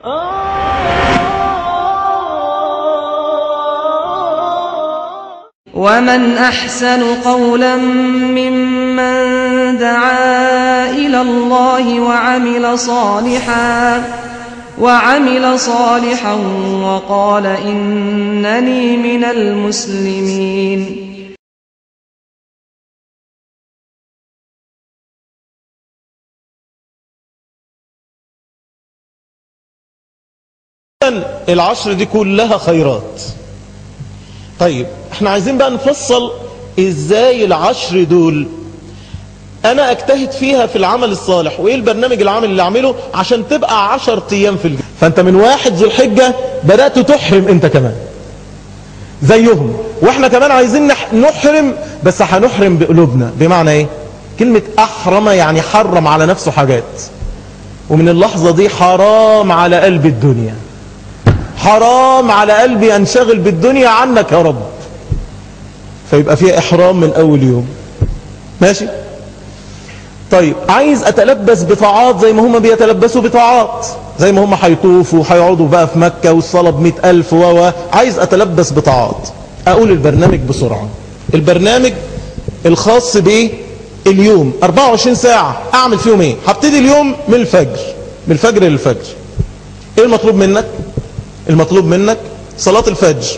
ومن أحسن قولا ممن دعا إلى الله وعمل صالحا وعمل صالحا وقال إنني من المسلمين العشر دي كلها خيرات طيب احنا عايزين بقى نفصل ازاي العشر دول انا اجتهد فيها في العمل الصالح وايه البرنامج العمل اللي اعمله عشان تبقى عشر ايام في الجنة فانت من واحد ذو الحجة بدأت تحرم انت كمان زيهم واحنا كمان عايزين نح- نحرم بس هنحرم بقلوبنا بمعنى ايه كلمة احرم يعني حرم على نفسه حاجات ومن اللحظة دي حرام على قلب الدنيا حرام على قلبي انشغل بالدنيا عنك يا رب فيبقى فيها احرام من اول يوم ماشي طيب عايز اتلبس بطاعات زي ما هم بيتلبسوا بطاعات زي ما هم هيطوفوا هيقعدوا بقى في مكة والصلاة بمئة ألف و عايز أتلبس بطاعات أقول البرنامج بسرعة البرنامج الخاص بيه اليوم 24 ساعة أعمل فيهم إيه هبتدي اليوم من الفجر من الفجر للفجر إيه المطلوب منك المطلوب منك صلاة الفجر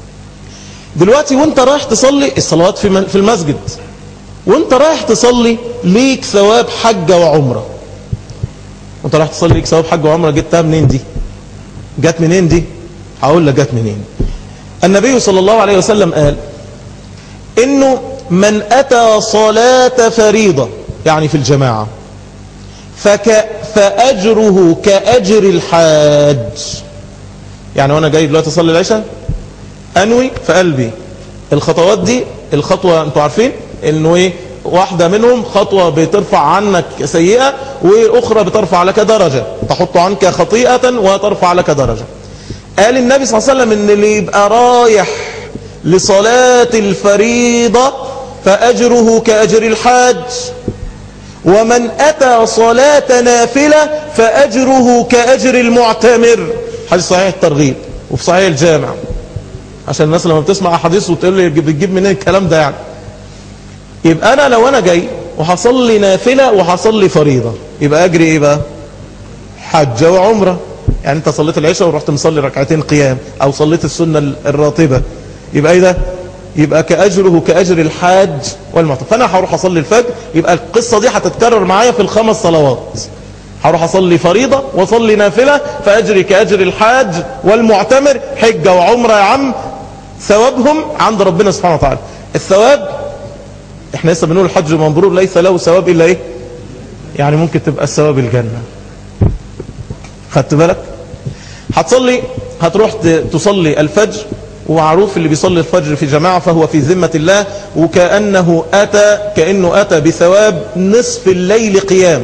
دلوقتي وانت رايح تصلي الصلوات في في المسجد وانت رايح تصلي ليك ثواب حجة وعمرة وانت رايح تصلي ليك ثواب حجة وعمرة جبتها منين دي جت منين دي هقول لك جت منين النبي صلى الله عليه وسلم قال انه من اتى صلاة فريضة يعني في الجماعة فك فاجره كاجر الحاج يعني وانا جاي دلوقتي اصلي العشاء انوي في قلبي الخطوات دي الخطوة انتوا عارفين انه ايه واحدة منهم خطوة بترفع عنك سيئة واخرى بترفع لك درجة تحط عنك خطيئة وترفع لك درجة قال النبي صلى الله عليه وسلم ان اللي يبقى رايح لصلاة الفريضة فاجره كاجر الحاج ومن اتى صلاة نافلة فاجره كاجر المعتمر حديث صحيح الترغيب وفي صحيح الجامع عشان الناس لما بتسمع احاديث وتقول لي بتجيب منين الكلام ده يعني يبقى انا لو انا جاي وهصلي نافلة وهصلي فريضة يبقى اجري ايه بقى حجة وعمرة يعني انت صليت العشاء ورحت مصلي ركعتين قيام او صليت السنة الراتبة يبقى ايه ده يبقى كأجره كأجر الحاج والمعتمر فانا هروح اصلي الفجر يبقى القصة دي هتتكرر معايا في الخمس صلوات هروح اصلي فريضة واصلي نافلة فاجري كاجر الحاج والمعتمر حجة وعمرة يا عم ثوابهم عند ربنا سبحانه وتعالى الثواب احنا لسه بنقول الحج مبرور ليس له ثواب الا ايه يعني ممكن تبقى الثواب الجنة خدت بالك هتصلي هتروح تصلي الفجر ومعروف اللي بيصلي الفجر في جماعة فهو في ذمة الله وكأنه أتى كأنه أتى بثواب نصف الليل قيام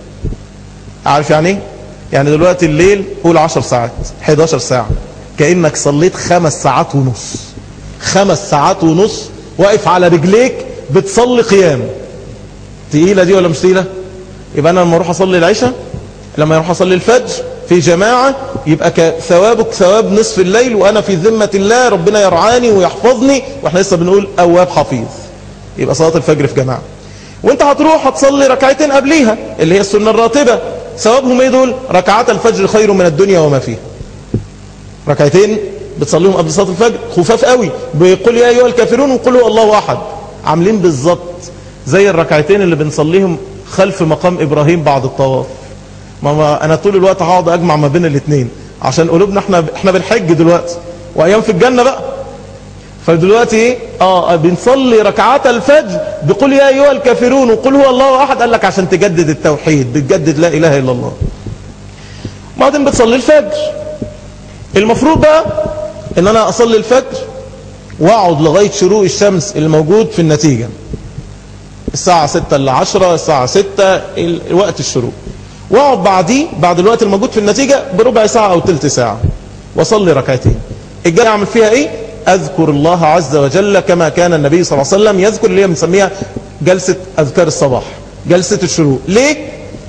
عارف يعني ايه يعني دلوقتي الليل قول 10 ساعات 11 ساعة كأنك صليت خمس ساعات ونص خمس ساعات ونص واقف على رجليك بتصلي قيام تقيلة دي ولا مش تقيلة يبقى انا لما اروح اصلي العشاء لما اروح اصلي الفجر في جماعة يبقى ثوابك ثواب نصف الليل وانا في ذمة الله ربنا يرعاني ويحفظني واحنا لسه بنقول اواب حفيظ يبقى صلاة الفجر في جماعة وانت هتروح هتصلي ركعتين قبليها اللي هي السنة الراتبة ثوابهم ايه دول ركعات الفجر خير من الدنيا وما فيها ركعتين بتصليهم قبل صلاة الفجر خفاف قوي بيقول يا ايها الكافرون وقل هو الله احد عاملين بالظبط زي الركعتين اللي بنصليهم خلف مقام ابراهيم بعد الطواف ما انا طول الوقت هقعد اجمع ما بين الاثنين عشان قلوبنا احنا احنا بنحج دلوقتي وايام في الجنة بقى فدلوقتي ايه اه بنصلي ركعات الفجر بقول يا ايها الكافرون وقل هو الله احد قال لك عشان تجدد التوحيد بتجدد لا اله الا الله بعدين بتصلي الفجر المفروض بقى ان انا اصلي الفجر واقعد لغاية شروق الشمس اللي موجود في النتيجة الساعة 6 ل 10 الساعة 6 وقت الشروق واقعد بعديه بعد الوقت الموجود في النتيجة بربع ساعة او تلت ساعة واصلي ركعتين الجاي اعمل فيها ايه اذكر الله عز وجل كما كان النبي صلى الله عليه وسلم يذكر اللي هي بنسميها جلسة اذكار الصباح جلسة الشروق ليه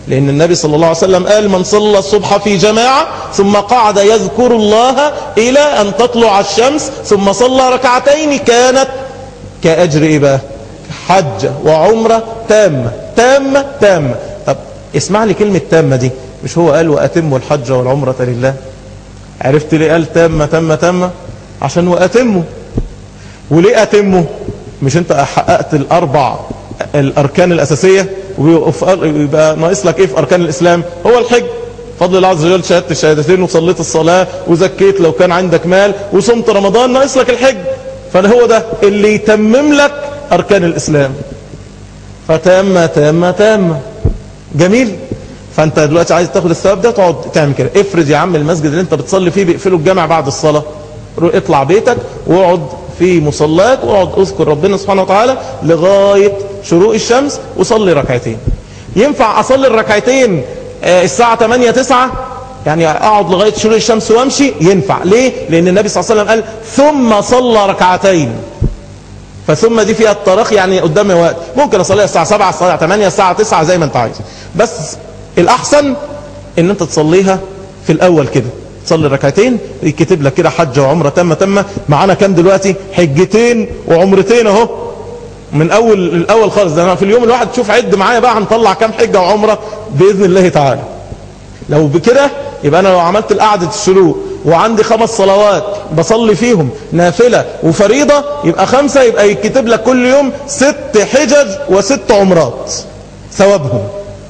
لأن النبي صلى الله عليه وسلم قال من صلى الصبح في جماعة ثم قعد يذكر الله إلى أن تطلع الشمس ثم صلى ركعتين كانت كأجر إيه بقى حجة وعمرة تامة تامة تامة طب اسمع لي كلمة تامة دي مش هو قال وأتموا الحج والعمرة لله عرفت ليه قال تامة تامة تامة عشان وأتموا وليه أتموا مش انت حققت الأربع الأركان الأساسية ويبقى ناقص لك ايه في أركان الإسلام هو الحج فضل الله عز وجل شهدت الشهادتين وصليت الصلاة وزكيت لو كان عندك مال وصمت رمضان ناقص لك الحج فهو ده اللي يتمم لك أركان الإسلام فتامة تامة تامة جميل فانت دلوقتي عايز تاخد الثواب ده تقعد تعمل كده افرض يا عم المسجد اللي انت بتصلي فيه بيقفلوا الجامع بعد الصلاة اطلع بيتك واقعد في مصلاك واقعد اذكر ربنا سبحانه وتعالى لغاية شروق الشمس وصلي ركعتين ينفع اصلي الركعتين الساعة 8 9 يعني اقعد لغاية شروق الشمس وامشي ينفع ليه لان النبي صلى الله عليه وسلم قال ثم صلى ركعتين فثم دي فيها التراخي يعني قدامي وقت ممكن اصليها الساعة 7 الساعة 8 الساعة 9 زي ما انت عايز بس الاحسن ان انت تصليها في الاول كده تصلي ركعتين يكتب لك كده حج وعمره تامه تامه معانا كام دلوقتي حجتين وعمرتين اهو من اول الاول خالص ده انا في اليوم الواحد تشوف عد معايا بقى هنطلع كام حجه وعمره باذن الله تعالى لو بكده يبقى انا لو عملت القعده الشروق وعندي خمس صلوات بصلي فيهم نافله وفريضه يبقى خمسه يبقى يكتب لك كل يوم ست حجج وست عمرات ثوابهم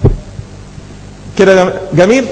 كده جميل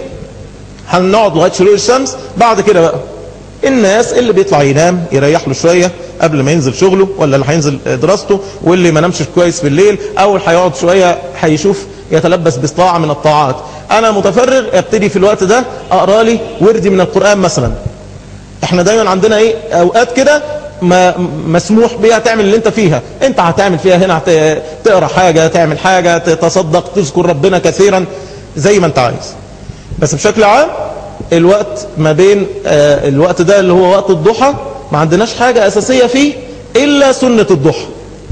هنقعد لغايه شروق الشمس بعد كده بقى الناس اللي بيطلع ينام يريح له شويه قبل ما ينزل شغله ولا اللي هينزل دراسته واللي ما نامش كويس بالليل او اللي هيقعد شويه هيشوف يتلبس بطاعه من الطاعات انا متفرغ ابتدي في الوقت ده اقرا لي وردي من القران مثلا احنا دايما عندنا ايه اوقات كده ما مسموح بيها تعمل اللي انت فيها انت هتعمل فيها هنا تقرا حاجه تعمل حاجه تتصدق تذكر ربنا كثيرا زي ما انت عايز بس بشكل عام الوقت ما بين آه الوقت ده اللي هو وقت الضحى ما عندناش حاجة أساسية فيه إلا سنة الضحى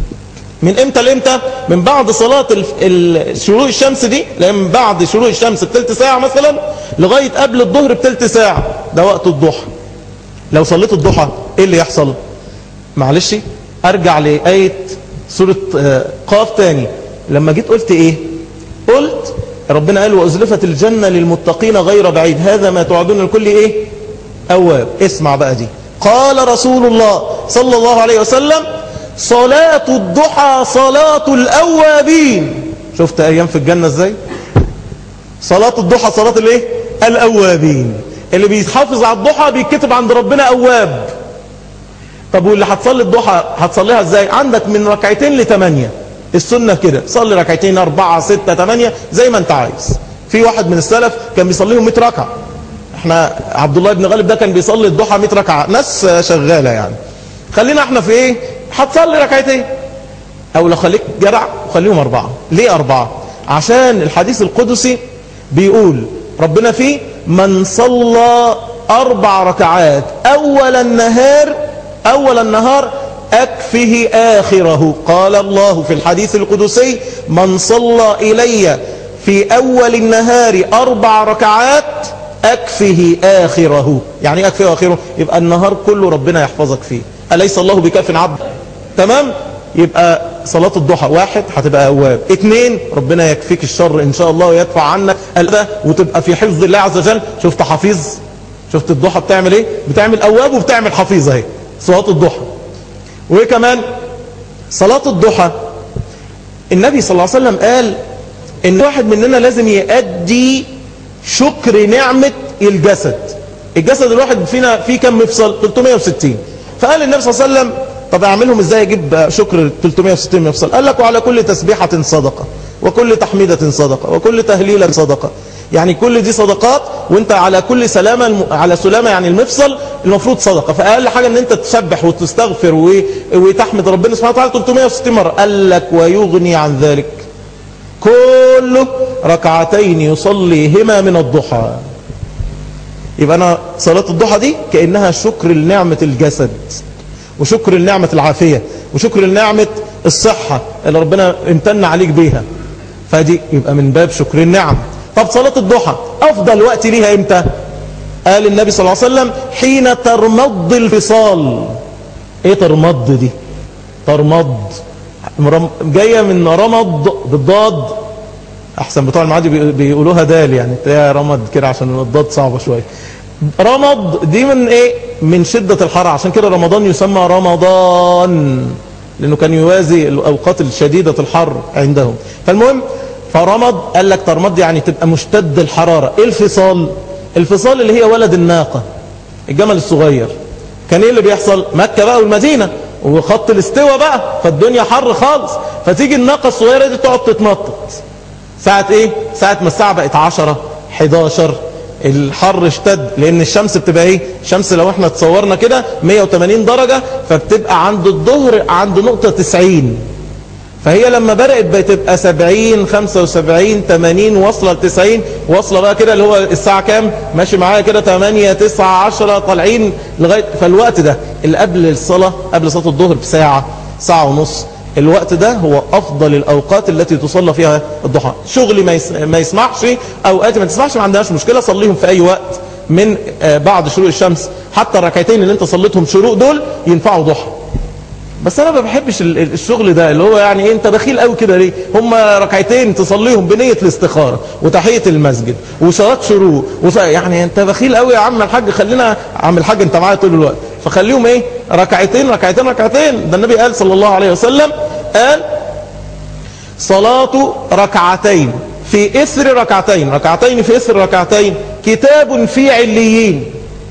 من امتى لامتى من بعد صلاة شروق الشمس دي من بعد شروق الشمس بتلت ساعة مثلا لغاية قبل الظهر بتلت ساعة ده وقت الضحى لو صليت الضحى ايه اللي يحصل معلش ارجع لآية سورة آه قاف تاني لما جيت قلت ايه قلت ربنا قال وأزلفت الجنة للمتقين غير بعيد هذا ما توعدون لكل ايه أواب اسمع بقى دي قال رسول الله صلى الله عليه وسلم صلاة الضحى صلاة الأوابين شفت أيام في الجنة ازاي صلاة الضحى صلاة الايه الأوابين اللي بيحافظ على الضحى بيتكتب عند ربنا أواب طب واللي هتصلي الضحى هتصليها ازاي عندك من ركعتين لثمانية السنة كده صلي ركعتين أربعة ستة ثمانية زي ما انت عايز في واحد من السلف كان بيصليهم 100 ركعة احنا عبد الله بن غالب ده كان بيصلي الضحى 100 ركعة ناس شغالة يعني خلينا احنا في ايه هتصلي ركعتين او لو خليك جدع خليهم أربعة ليه أربعة عشان الحديث القدسي بيقول ربنا فيه من صلى أربع ركعات أول النهار أول النهار أكفه آخره قال الله في الحديث القدسي من صلى إلي في أول النهار أربع ركعات أكفه آخره يعني أكفه آخره يبقى النهار كله ربنا يحفظك فيه أليس الله بكاف عبد تمام يبقى صلاة الضحى واحد هتبقى أواب اتنين ربنا يكفيك الشر إن شاء الله ويدفع عنك الأذى وتبقى في حفظ الله عز وجل شفت حفيظ شفت الضحى بتعمل ايه بتعمل أواب وبتعمل حفيظ اهي صلاة الضحى وايه كمان صلاة الضحى النبي صلى الله عليه وسلم قال ان واحد مننا لازم يأدي شكر نعمة الجسد الجسد الواحد فينا فيه كم مفصل 360 فقال النبي صلى الله عليه وسلم طب اعملهم ازاي اجيب شكر 360 مفصل قال لك وعلى كل تسبيحة صدقة وكل تحميدة صدقة وكل تهليلة صدقة يعني كل دي صدقات وانت على كل سلامة الم... على سلامة يعني المفصل المفروض صدقة فأقل حاجة ان انت تسبح وتستغفر و... وتحمد ربنا سبحانه وتعالى 360 مرة قال لك ويغني عن ذلك كله ركعتين يصليهما من الضحى يبقى انا صلاة الضحى دي كأنها شكر لنعمة الجسد وشكر لنعمة العافية وشكر لنعمة الصحة اللي ربنا امتن عليك بيها فدي يبقى من باب شكر النعم طب صلاة الضحى افضل وقت ليها امتى قال النبي صلى الله عليه وسلم حين ترمض الفصال ايه ترمض دي ترمض جاية من رمض بالضاد احسن بتوع المعادي بيقولوها دال يعني تلاقيها رمض كده عشان الضاد صعبة شوية رمض دي من ايه من شدة الحر عشان كده رمضان يسمى رمضان لانه كان يوازي الاوقات الشديدة الحر عندهم فالمهم فرمض قال لك ترمض يعني تبقى مشتد الحرارة ايه الفصال الفصال اللي هي ولد الناقة الجمل الصغير كان ايه اللي بيحصل مكة بقى والمدينة وخط الاستوى بقى فالدنيا حر خالص فتيجي الناقة الصغيرة دي تقعد تتنطط ساعة ايه ساعة ما الساعة بقت 10 11 الحر اشتد لان الشمس بتبقى ايه الشمس لو احنا تصورنا كده 180 درجة فبتبقى عند الظهر عند نقطة 90 فهي لما بدأت بتبقى 70 75 80 واصلة ل 90 واصلة بقى كده اللي هو الساعة كام ماشي معايا كده 8 9 10 طالعين لغاية فالوقت ده اللي قبل الصلاة قبل صلاة الظهر بساعة ساعة ونص الوقت ده هو أفضل الأوقات التي تصلى فيها الضحى شغلي ما, يس... ما يسمحش أوقات ما تسمحش ما عندناش مشكلة صليهم في أي وقت من بعد شروق الشمس حتى الركعتين اللي انت صليتهم شروق دول ينفعوا ضحى بس انا ما بحبش الشغل ده اللي هو يعني ايه انت بخيل قوي كده ليه هم ركعتين تصليهم بنية الاستخارة وتحية المسجد وصلاة شروق وص... يعني انت بخيل قوي يا عم الحاج خلينا عم الحاج انت معايا طول الوقت فخليهم ايه ركعتين ركعتين ركعتين ده النبي قال صلى الله عليه وسلم قال صلاة ركعتين في إثر ركعتين ركعتين في إثر ركعتين كتاب في عليين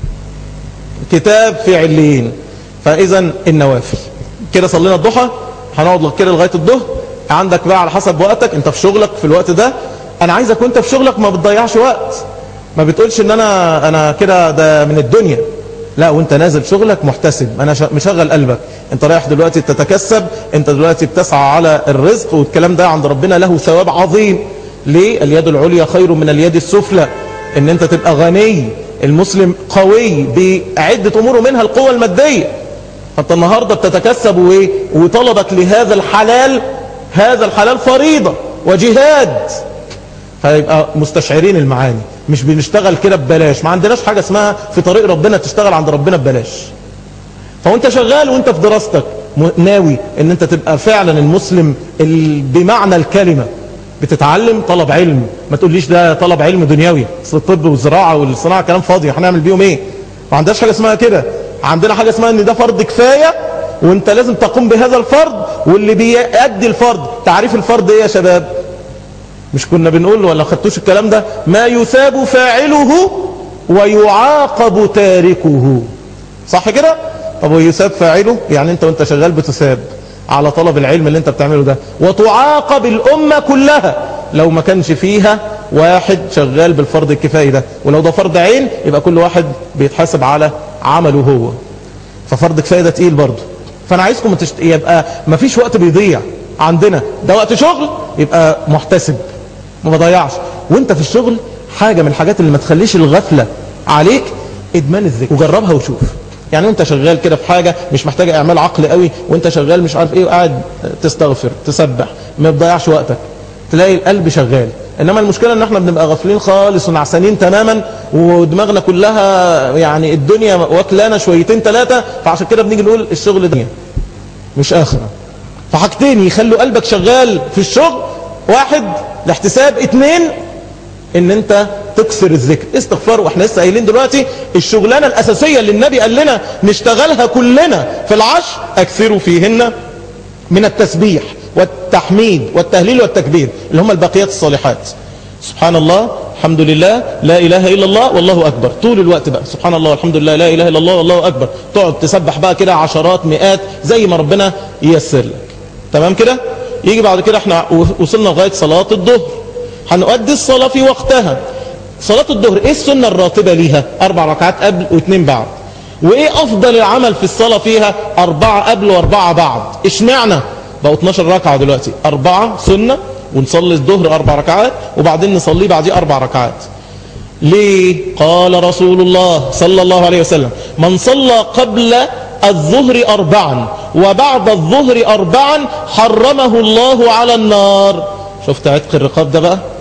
كتاب في عليين فإذا النوافل كده صلينا الضحى هنقعد كده لغاية الظهر عندك بقى على حسب وقتك انت في شغلك في الوقت ده انا عايزك وانت في شغلك ما بتضيعش وقت ما بتقولش ان انا انا كده ده من الدنيا لا وانت نازل شغلك محتسب انا مشغل قلبك انت رايح دلوقتي تتكسب انت دلوقتي بتسعى على الرزق والكلام ده عند ربنا له ثواب عظيم ليه اليد العليا خير من اليد السفلى ان انت تبقى غني المسلم قوي بعدة اموره منها القوة المادية فانت النهاردة بتتكسب وايه وطلبك لهذا الحلال هذا الحلال فريضة وجهاد فيبقى مستشعرين المعاني مش بنشتغل كده ببلاش ما عندناش حاجة اسمها في طريق ربنا تشتغل عند ربنا ببلاش فوانت شغال وانت في دراستك ناوي ان انت تبقى فعلا المسلم بمعنى الكلمة بتتعلم طلب علم ما تقوليش ده طلب علم دنيوي اصل الطب والزراعة والصناعة كلام فاضي هنعمل بيهم ايه ما عندناش حاجة اسمها كده عندنا حاجة اسمها ان ده فرض كفاية وانت لازم تقوم بهذا الفرض واللي بيأدي الفرض تعريف الفرض ايه يا شباب مش كنا بنقول ولا خدتوش الكلام ده ما يثاب فاعله ويعاقب تاركه صح كده طب ويثاب فاعله يعني انت وانت شغال بتثاب على طلب العلم اللي انت بتعمله ده وتعاقب الامة كلها لو ما كانش فيها واحد شغال بالفرض الكفاية ده ولو ده فرض عين يبقى كل واحد بيتحاسب على عمله هو ففرض كفاية ده تقيل برضه فانا عايزكم تشت... يبقى ما فيش وقت بيضيع عندنا ده وقت شغل يبقى محتسب ما بضيعش وانت في الشغل حاجة من الحاجات اللي ما تخليش الغفلة عليك ادمان الذكر وجربها وشوف يعني انت شغال كده في حاجة مش محتاجة اعمال عقل قوي وانت شغال مش عارف ايه وقاعد تستغفر تسبح ما بتضيعش وقتك تلاقي القلب شغال انما المشكلة ان احنا بنبقى غافلين خالص ونعسانين تماما ودماغنا كلها يعني الدنيا واكلانا شويتين ثلاثة فعشان كده بنيجي نقول الشغل ده مش اخرة فحاجتين يخلوا قلبك شغال في الشغل واحد الاحتساب اتنين ان انت تكسر الذكر استغفار واحنا لسه قايلين دلوقتي الشغلانة الاساسية اللي النبي قال لنا نشتغلها كلنا في العشر اكثروا فيهن من التسبيح والتحميد والتهليل والتكبير اللي هم الباقيات الصالحات سبحان الله الحمد لله لا إله إلا الله والله أكبر طول الوقت بقى سبحان الله والحمد لله لا إله إلا الله والله أكبر تقعد تسبح بقى كده عشرات مئات زي ما ربنا ييسر لك تمام كده يجي بعد كده احنا وصلنا لغاية صلاة الظهر هنؤدي الصلاة في وقتها صلاة الظهر ايه السنة الراتبة ليها اربع ركعات قبل واثنين بعد وايه افضل العمل في الصلاة فيها اربعة قبل واربعة بعد اشمعنى بقوا 12 ركعة دلوقتي أربعة سنة ونصلي الظهر أربع ركعات وبعدين نصلي بعديه أربع ركعات ليه قال رسول الله صلى الله عليه وسلم من صلى قبل الظهر أربعا وبعد الظهر أربعا حرمه الله على النار شفت عتق الرقاب ده بقى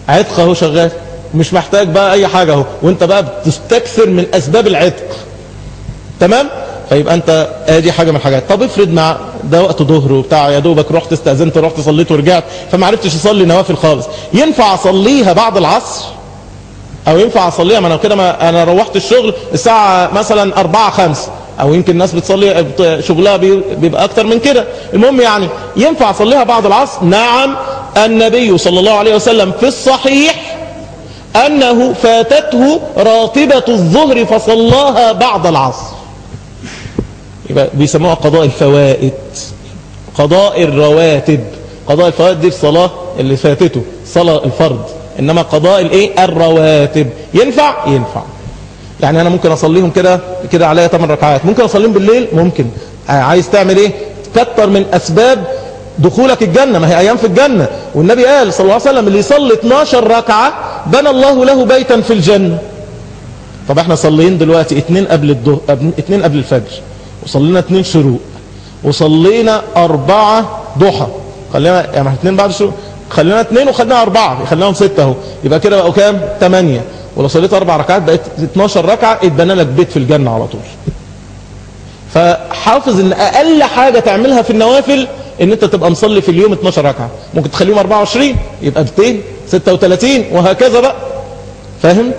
عتق اهو شغال مش محتاج بقى اي حاجة اهو وانت بقى بتستكثر من اسباب العتق تمام فيبقى انت ادي حاجة من الحاجات طب افرض مع ده وقت ظهر وبتاع يا دوبك رحت استأذنت رحت صليت ورجعت فما عرفتش اصلي نوافل خالص ينفع اصليها بعد العصر او ينفع اصليها ما انا كده ما انا روحت الشغل الساعة مثلا 4 5 او يمكن الناس بتصلي شغلها بيبقى اكتر من كده المهم يعني ينفع اصليها بعد العصر نعم النبي صلى الله عليه وسلم في الصحيح انه فاتته راتبة الظهر فصلاها بعد العصر يبقى بيسموها قضاء الفوائد قضاء الرواتب قضاء الفوائد دي الصلاة اللي فاتته صلاة الفرض انما قضاء الايه الرواتب ينفع ينفع يعني انا ممكن اصليهم كده كده عليا 8 ركعات ممكن اصليهم بالليل ممكن عايز تعمل ايه كتر من اسباب دخولك الجنة ما هي ايام في الجنة والنبي قال صلى الله عليه وسلم اللي يصلي 12 ركعة بنى الله له بيتا في الجنة طب احنا صليين دلوقتي اتنين قبل الظهر اتنين قبل الفجر وصلينا اتنين شروق وصلينا اربعة ضحى خلينا يعني اتنين بعد الشروق خلينا اتنين وخلينا اربعة خليناهم ستة اهو يبقى كده بقوا كام تمانية ولو صليت اربع ركعات بقت 12 ركعة اتبنى لك بيت في الجنة على طول فحافظ ان اقل حاجة تعملها في النوافل ان انت تبقى مصلي في اليوم 12 ركعة ممكن تخليهم 24 يبقى 200 36 وهكذا بقى فاهم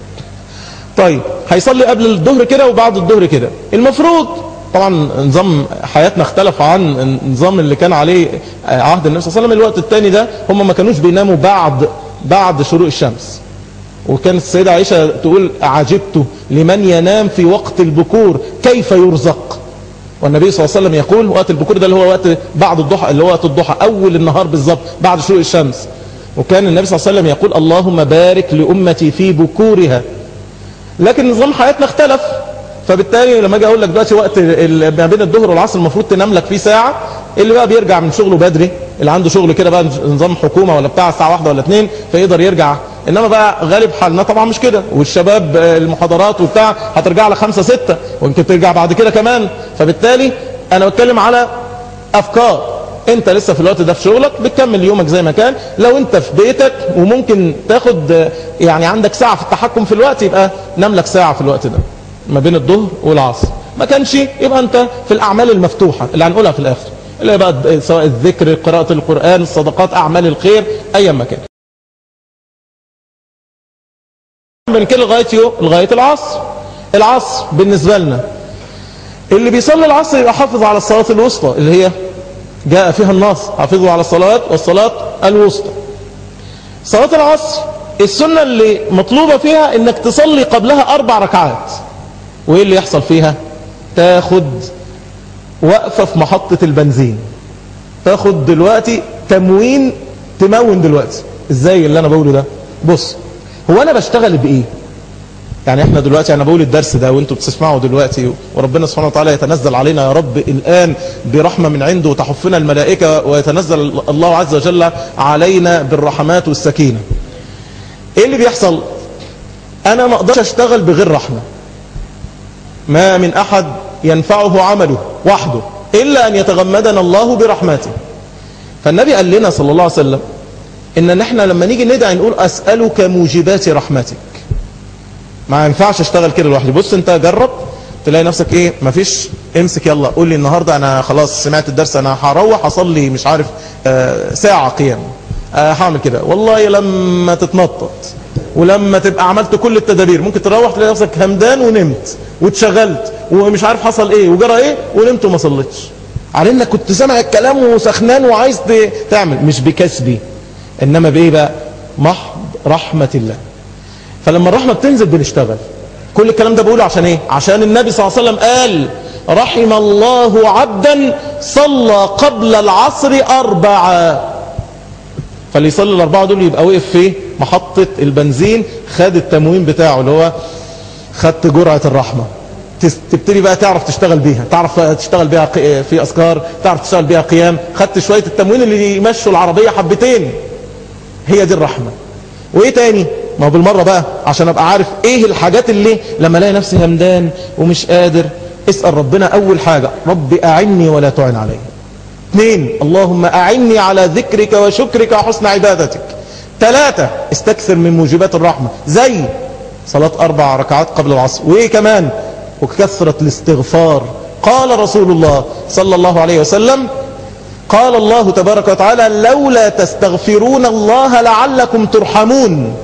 طيب هيصلي قبل الظهر كده وبعد الظهر كده المفروض طبعا نظام حياتنا اختلف عن النظام اللي كان عليه عهد النبي صلى الله عليه وسلم الوقت الثاني ده هم ما كانوش بيناموا بعد بعد شروق الشمس وكانت السيدة عائشة تقول عجبت لمن ينام في وقت البكور كيف يرزق والنبي صلى الله عليه وسلم يقول وقت البكور ده اللي هو وقت بعد الضحى اللي هو وقت الضحى اول النهار بالظبط بعد شروق الشمس وكان النبي صلى الله عليه وسلم يقول اللهم بارك لأمتي في بكورها لكن نظام حياتنا اختلف فبالتالي لما اجي اقول لك دلوقتي وقت ما بين الظهر والعصر المفروض تنام لك فيه ساعه اللي بقى بيرجع من شغله بدري اللي عنده شغل كده بقى نظام حكومه ولا بتاع الساعه واحدة ولا اتنين فيقدر يرجع انما بقى غالب حالنا طبعا مش كده والشباب المحاضرات وبتاع هترجع لك خمسة ستة ويمكن ترجع بعد كده كمان فبالتالي انا بتكلم على افكار انت لسه في الوقت ده في شغلك بتكمل يومك زي ما كان لو انت في بيتك وممكن تاخد يعني عندك ساعة في التحكم في الوقت يبقى نام لك ساعة في الوقت ده ما بين الظهر والعصر ما كانش يبقى انت في الاعمال المفتوحة اللي هنقولها في الاخر اللي بقى سواء الذكر قراءة القرآن الصدقات اعمال الخير ايا ما كان من كده لغاية يوم لغاية العصر العصر بالنسبة لنا اللي بيصلي العصر يبقى حافظ على الصلاة الوسطى اللي هي جاء فيها النص حافظوا على الصلوات والصلاة الوسطى صلاة العصر السنة اللي مطلوبة فيها انك تصلي قبلها اربع ركعات وايه اللي يحصل فيها تاخد وقفة في محطة البنزين تاخد دلوقتي تموين تمون دلوقتي ازاي اللي انا بقوله ده بص هو انا بشتغل بايه يعني احنا دلوقتي انا بقول الدرس ده وانتوا بتسمعوا دلوقتي وربنا سبحانه وتعالى يتنزل علينا يا رب الان برحمة من عنده وتحفنا الملائكة ويتنزل الله عز وجل علينا بالرحمات والسكينة ايه اللي بيحصل انا ما اقدرش اشتغل بغير رحمة ما من احد ينفعه عمله وحده الا ان يتغمدنا الله برحمته فالنبي قال لنا صلى الله عليه وسلم ان احنا لما نيجي ندعي نقول اسألك موجبات رحمتك ما ينفعش اشتغل كده لوحدي بص انت جرب تلاقي نفسك ايه مفيش امسك يلا قول لي النهاردة انا خلاص سمعت الدرس انا هروح اصلي مش عارف آه ساعة قيام آه هعمل كده والله لما تتنطط ولما تبقى عملت كل التدابير ممكن تروح تلاقي نفسك همدان ونمت واتشغلت ومش عارف حصل ايه وجرى ايه ونمت وما صليتش على انك كنت سامع الكلام وسخنان وعايز تعمل مش بكسبي انما بايه بقى محض رحمة الله فلما الرحمة بتنزل بنشتغل كل الكلام ده بقوله عشان ايه عشان النبي صلى الله عليه وسلم قال رحم الله عبدا صلى قبل العصر أربعة فاللي يصلي الأربعة دول يبقى وقف في محطة البنزين خد التموين بتاعه اللي هو خدت جرعة الرحمة تبتدي بقى تعرف تشتغل بيها تعرف تشتغل بيها في أذكار تعرف تشتغل بيها قيام خدت شوية التموين اللي يمشوا العربية حبتين هي دي الرحمة وايه تاني ما هو بالمرة بقى عشان ابقى عارف ايه الحاجات اللي لما الاقي نفسي همدان ومش قادر اسأل ربنا اول حاجة رب اعني ولا تعن علي اثنين اللهم اعني على ذكرك وشكرك وحسن عبادتك ثلاثة استكثر من موجبات الرحمة زي صلاة أربع ركعات قبل العصر وإيه كمان وكثرة الاستغفار قال رسول الله صلى الله عليه وسلم قال الله تبارك وتعالى لولا تستغفرون الله لعلكم ترحمون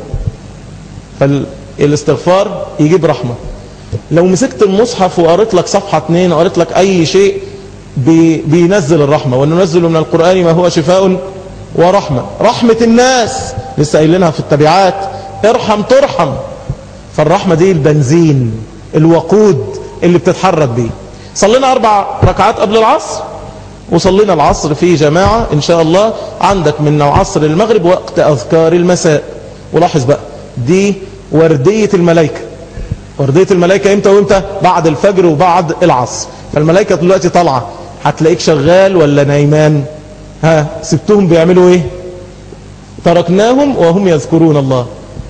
فالاستغفار يجيب رحمة لو مسكت المصحف وقريت لك صفحة اتنين وقريت لك أي شيء بي بينزل الرحمة وننزل من القرآن ما هو شفاء ورحمة رحمة الناس لسه قايلينها في التبعات ارحم ترحم فالرحمة دي البنزين الوقود اللي بتتحرك بيه صلينا أربع ركعات قبل العصر وصلينا العصر في جماعة إن شاء الله عندك من عصر المغرب وقت أذكار المساء ولاحظ بقى دي وردية الملائكة وردية الملائكة امتى وامتى بعد الفجر وبعد العصر فالملائكة دلوقتي طالعة هتلاقيك شغال ولا نايمان ها سبتهم بيعملوا ايه تركناهم وهم يذكرون الله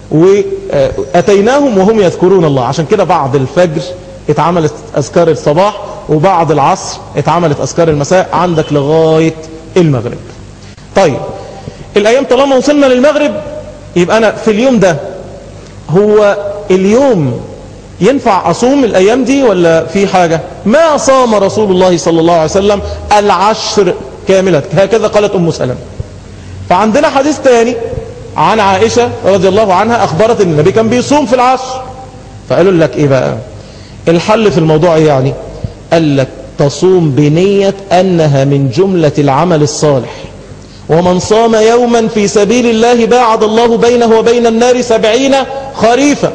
واتيناهم وهم يذكرون الله عشان كده بعد الفجر اتعملت اذكار الصباح وبعد العصر اتعملت اذكار المساء عندك لغاية المغرب طيب الايام طالما وصلنا للمغرب يبقى انا في اليوم ده هو اليوم ينفع أصوم الأيام دي ولا في حاجة ما صام رسول الله صلى الله عليه وسلم العشر كاملة هكذا قالت أم سلمة فعندنا حديث تاني عن عائشة رضي الله عنها أخبرت أن النبي كان بيصوم في العشر فقالوا لك إيه بقى الحل في الموضوع يعني قال لك تصوم بنية أنها من جملة العمل الصالح ومن صام يوما في سبيل الله باعد الله بينه وبين النار سبعين خريفا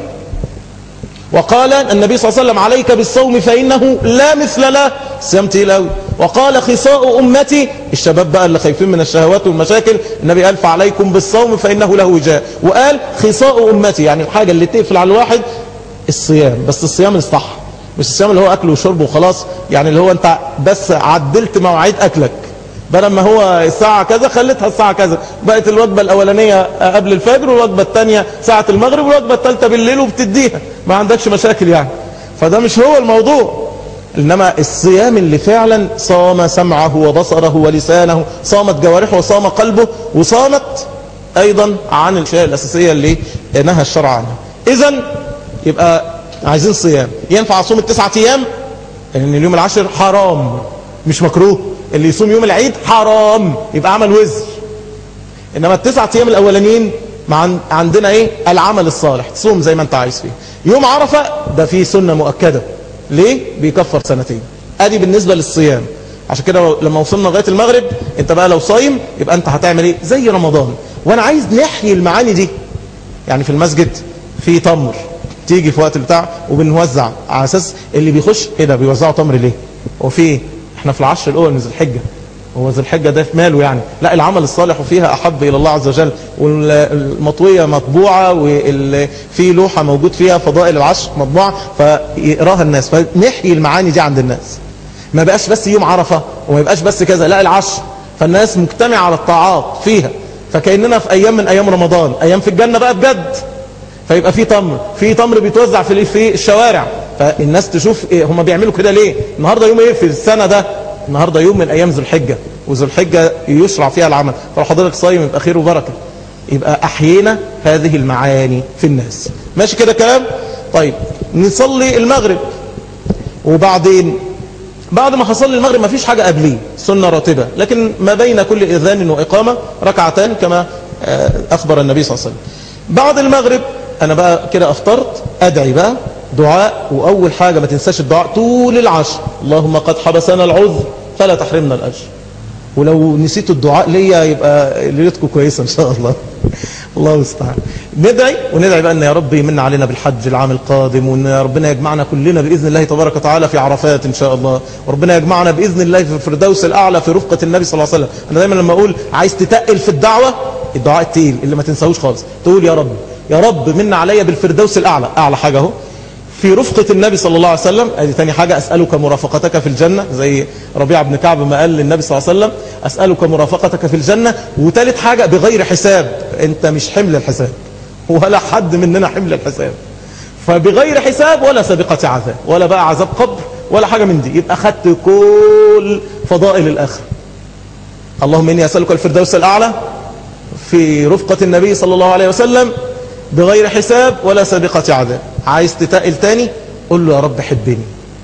وقال النبي صلى الله عليه وسلم عليك بالصوم فإنه لا مثل له صيام تقيل قوي وقال خصاء أمتي الشباب بقى اللي خايفين من الشهوات والمشاكل النبي قال فعليكم بالصوم فإنه له وجاء وقال خصاء أمتي يعني الحاجة اللي تقفل على الواحد الصيام بس الصيام الصح مش الصيام اللي هو أكل وشرب وخلاص يعني اللي هو أنت بس عدلت مواعيد أكلك بدل ما هو الساعة كذا خليتها الساعة كذا بقت الوجبة الأولانية قبل الفجر والوجبة الثانية ساعة المغرب والوجبة الثالثة بالليل وبتديها ما عندكش مشاكل يعني فده مش هو الموضوع إنما الصيام اللي فعلا صام سمعه وبصره ولسانه صامت جوارحه وصام قلبه وصامت أيضا عن الأشياء الأساسية اللي نهى الشرع عنها إذا يبقى عايزين صيام ينفع أصوم التسعة أيام لأن اليوم العاشر حرام مش مكروه اللي يصوم يوم العيد حرام يبقى عمل وزر انما التسعة ايام الاولانيين مع عندنا ايه العمل الصالح تصوم زي ما انت عايز فيه يوم عرفة ده فيه سنة مؤكدة ليه بيكفر سنتين ادي بالنسبة للصيام عشان كده لما وصلنا لغاية المغرب انت بقى لو صايم يبقى انت هتعمل ايه زي رمضان وانا عايز نحيي المعاني دي يعني في المسجد في تمر تيجي في وقت بتاع وبنوزع على اساس اللي بيخش ايه ده بيوزعوا تمر ليه وفي ايه احنا في العشر الاول من ذي الحجه هو ذي الحجه ده في ماله يعني لا العمل الصالح وفيها احب الى الله عز وجل والمطويه مطبوعه وفي لوحه موجود فيها فضائل العشر مطبوعه فيقراها الناس فنحيي المعاني دي عند الناس ما بقاش بس يوم عرفه وما يبقاش بس كذا لا العشر فالناس مجتمعه على الطاعات فيها فكاننا في ايام من ايام رمضان ايام في الجنه بقى بجد فيبقى في تمر في تمر بيتوزع في في الشوارع فالناس تشوف إيه هم بيعملوا كده ليه النهارده يوم ايه في السنه ده النهارده يوم من ايام ذو الحجه وذو الحجه يشرع فيها العمل فلو حضرتك صايم يبقى خير وبركه يبقى احيينا هذه المعاني في الناس ماشي كده كلام طيب نصلي المغرب وبعدين بعد ما هصلي المغرب ما فيش حاجه قبليه سنه راتبه لكن ما بين كل اذان واقامه ركعتان كما اخبر النبي صلى الله عليه وسلم بعد المغرب انا بقى كده افطرت ادعي بقى دعاء واول حاجة ما تنساش الدعاء طول العشر اللهم قد حبسنا العذر فلا تحرمنا الاجر ولو نسيتوا الدعاء ليا يبقى ليلتكم كويسة ان شاء الله الله المستعان ندعي وندعي بقى ان يا رب يمن علينا بالحج العام القادم وان ربنا يجمعنا كلنا باذن الله تبارك وتعالى في عرفات ان شاء الله وربنا يجمعنا باذن الله في الفردوس الاعلى في رفقه النبي صلى الله عليه وسلم انا دايما لما اقول عايز تتقل في الدعوه الدعاء التقيل اللي ما تنساهوش خالص تقول يا رب يا رب من عليا بالفردوس الاعلى اعلى حاجه اهو في رفقة النبي صلى الله عليه وسلم ادي تاني حاجة أسألك مرافقتك في الجنة زي ربيع بن كعب ما قال للنبي صلى الله عليه وسلم أسألك مرافقتك في الجنة وتالت حاجة بغير حساب انت مش حمل الحساب ولا حد مننا حمل الحساب فبغير حساب ولا سابقة عذاب ولا بقى عذاب قبر ولا حاجة من دي يبقى خدت كل فضائل الآخر اللهم إني أسألك الفردوس الأعلى في رفقة النبي صلى الله عليه وسلم بغير حساب ولا سابقة عذاب عايز تتقل تاني قل له يا رب حبني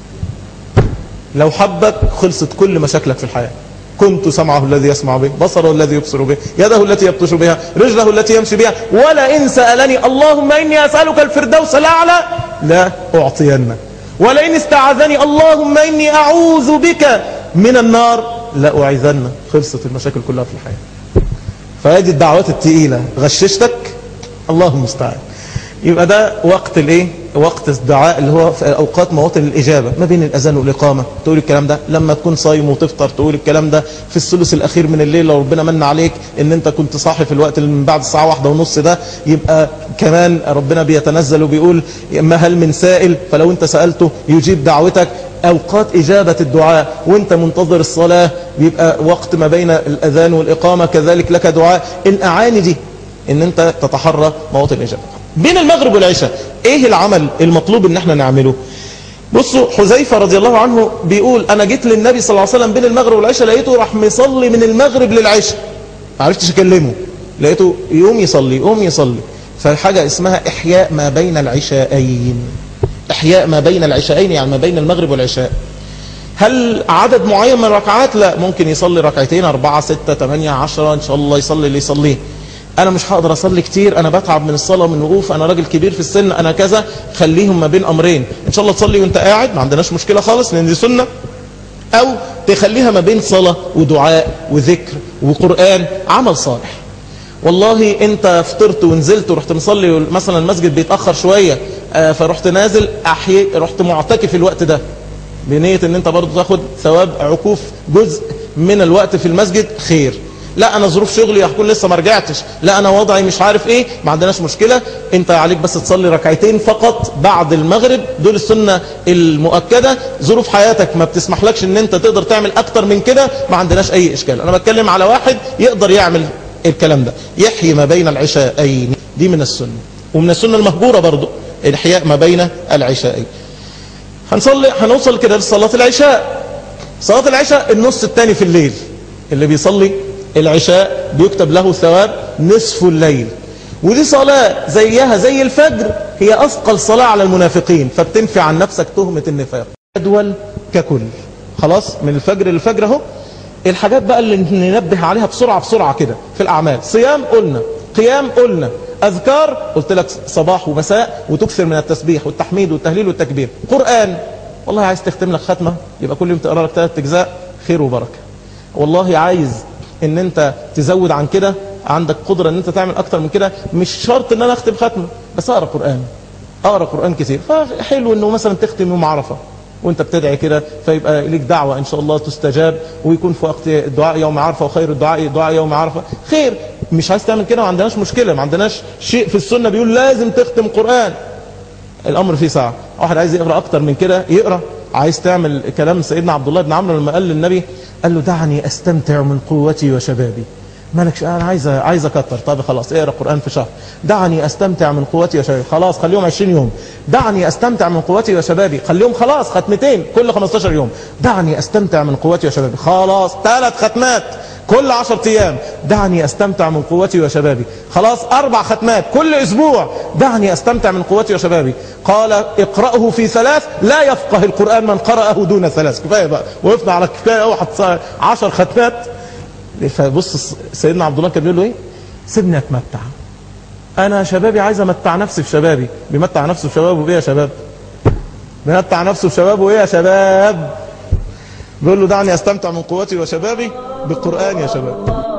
لو حبك خلصت كل مشاكلك في الحياة كنت سمعه الذي يسمع به بصره الذي يبصر به يده التي يبطش بها رجله التي يمشي بها ولئن سألني اللهم إني أسألك الفردوس الأعلى لا أعطينه ولئن استعاذني اللهم إني أعوذ بك من النار لا أعيذنه خلصت المشاكل كلها في الحياة فهذه الدعوات التقيلة غششتك الله المستعان يبقى ده وقت الايه وقت الدعاء اللي هو في اوقات مواطن الاجابه ما بين الاذان والاقامه تقول الكلام ده لما تكون صايم وتفطر تقول الكلام ده في الثلث الاخير من الليل لو ربنا من عليك ان انت كنت صاحي في الوقت اللي من بعد الساعه واحدة ونص ده يبقى كمان ربنا بيتنزل وبيقول ما هل من سائل فلو انت سالته يجيب دعوتك اوقات اجابه الدعاء وانت منتظر الصلاه بيبقى وقت ما بين الاذان والاقامه كذلك لك دعاء الاعاني دي ان انت تتحرى مواطن الاجابه بين المغرب والعشاء ايه العمل المطلوب ان احنا نعمله بصوا حذيفة رضي الله عنه بيقول انا جيت للنبي صلى الله عليه وسلم بين المغرب والعشاء لقيته راح مصلي من المغرب للعشاء ما عرفتش اكلمه لقيته يقوم يصلي يقوم يصلي فحاجة اسمها احياء ما بين العشاءين احياء ما بين العشاءين يعني ما بين المغرب والعشاء هل عدد معين من الركعات لا ممكن يصلي ركعتين أربعة ستة ثمانية عشرة إن شاء الله يصلي اللي يصليه انا مش هقدر اصلي كتير انا بتعب من الصلاه من الوقوف انا راجل كبير في السن انا كذا خليهم ما بين امرين ان شاء الله تصلي وانت قاعد ما عندناش مشكله خالص لان دي سنه او تخليها ما بين صلاه ودعاء وذكر وقران عمل صالح والله انت فطرت ونزلت ورحت مصلي مثلا المسجد بيتاخر شويه آه فرحت نازل احيي رحت معتكف الوقت ده بنيه ان انت برضه تاخد ثواب عكوف جزء من الوقت في المسجد خير لا انا ظروف شغلي هكون لسه ما رجعتش لا انا وضعي مش عارف ايه ما عندناش مشكله انت عليك بس تصلي ركعتين فقط بعد المغرب دول السنه المؤكده ظروف حياتك ما بتسمحلكش ان انت تقدر تعمل اكتر من كده ما عندناش اي اشكال انا بتكلم على واحد يقدر يعمل الكلام ده يحيي ما بين العشاءين دي من السنه ومن السنه المهجوره برضو الاحياء ما بين العشاءين هنصلي هنوصل كده لصلاه العشاء صلاه العشاء النص الثاني في الليل اللي بيصلي العشاء بيكتب له ثواب نصف الليل ودي صلاة زيها زي الفجر هي أثقل صلاة على المنافقين فبتنفي عن نفسك تهمة النفاق جدول ككل خلاص من الفجر للفجر اهو الحاجات بقى اللي ننبه عليها بسرعة بسرعة كده في الأعمال صيام قلنا قيام قلنا أذكار قلت لك صباح ومساء وتكثر من التسبيح والتحميد والتهليل والتكبير قرآن والله عايز تختم لك ختمة يبقى كل يوم تقرأ لك ثلاث أجزاء خير وبركة والله عايز ان انت تزود عن كده عندك قدرة ان انت تعمل اكتر من كده مش شرط ان انا اختم ختمة بس اقرا قرآن اقرا قرآن كتير فحلو انه مثلا تختم يوم عرفة وانت بتدعي كده فيبقى ليك دعوة ان شاء الله تستجاب ويكون في وقت الدعاء يوم عرفة وخير الدعاء دعاء يوم عرفة خير مش عايز تعمل كده ما عندناش مشكلة ما عندناش شيء في السنة بيقول لازم تختم قرآن الامر فيه ساعة واحد عايز يقرأ اكتر من كده يقرأ عايز تعمل كلام سيدنا عبد الله بن عمرو لما قال للنبي قال له دعني استمتع من قوتي وشبابي مالكش انا عايز عايز اكتر طب خلاص اقرا قران في شهر دعني استمتع من قوتي وشبابي خلاص خليهم 20 يوم دعني استمتع من قوتي وشبابي خليهم خلاص ختمتين كل 15 يوم دعني استمتع من قوتي وشبابي خلاص ثلاث ختمات كل 10 ايام دعني استمتع من قوتي وشبابي خلاص اربع ختمات كل اسبوع دعني استمتع من قوتي وشبابي قال اقراه في ثلاث لا يفقه القران من قراه دون ثلاث كفايه بقى وقفنا على كفايه واحد 10 ختمات فبص سيدنا عبد الله كان بيقول له ايه سيبني اتمتع انا شبابي عايز امتع نفسي في شبابي بيمتع نفسه في شبابه بايه يا شباب بيمتع نفسه في شبابه ايه يا شباب بيقول له دعني استمتع من قوتي وشبابي بالقران يا شباب